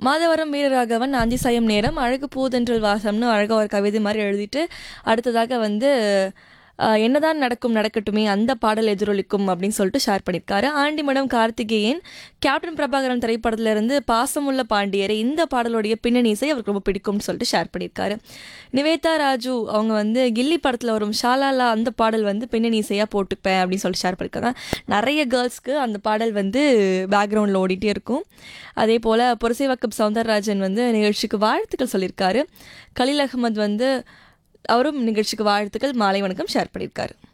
மாதவரம் வீரராகவன் ஆஞ்சிசாயம் நேரம் அழகு பூதென்றல் வாசம்னு அழகாக ஒரு கவிதை மாதிரி எழுதிட்டு அடுத்ததாக வந்து ஆஹ், என்னதான் நடக்கும் நடக்கட்டுமே அந்த பாடல் எதிரொலிக்கும் அப்படின்னு சொல்லிட்டு ஷேர் பண்ணியிருக்காரு ஆண்டிமடம் கார்த்திகேயன் கேப்டன் பிரபாகரன் திரைப்படத்துல இருந்து பாசமுள்ள பாண்டியரை இந்த பாடலுடைய பின்னணி இசை அவருக்கு ரொம்ப பிடிக்கும்னு சொல்லிட்டு ஷேர் பண்ணியிருக்காரு நிவேதா ராஜு அவங்க வந்து கில்லி படத்தில் வரும் ஷாலாலா அந்த பாடல் வந்து பின்னணி இசையாக போட்டுப்பேன் அப்படின்னு சொல்லிட்டு ஷேர் பண்ணியிருக்காங்க நிறைய கேர்ள்ஸ்க்கு அந்த பாடல் வந்து பேக்ரவுண்டில் ஓடிட்டே இருக்கும் அதே போல் புரசைவாக்கம் சவுந்தரராஜன் வந்து நிகழ்ச்சிக்கு வாழ்த்துக்கள் சொல்லியிருக்காரு கலீல் அகமது வந்து அவரும் நிகழ்ச்சிக்கு வாழ்த்துக்கள் மாலை வணக்கம் ஷேர் பண்ணியிருக்காரு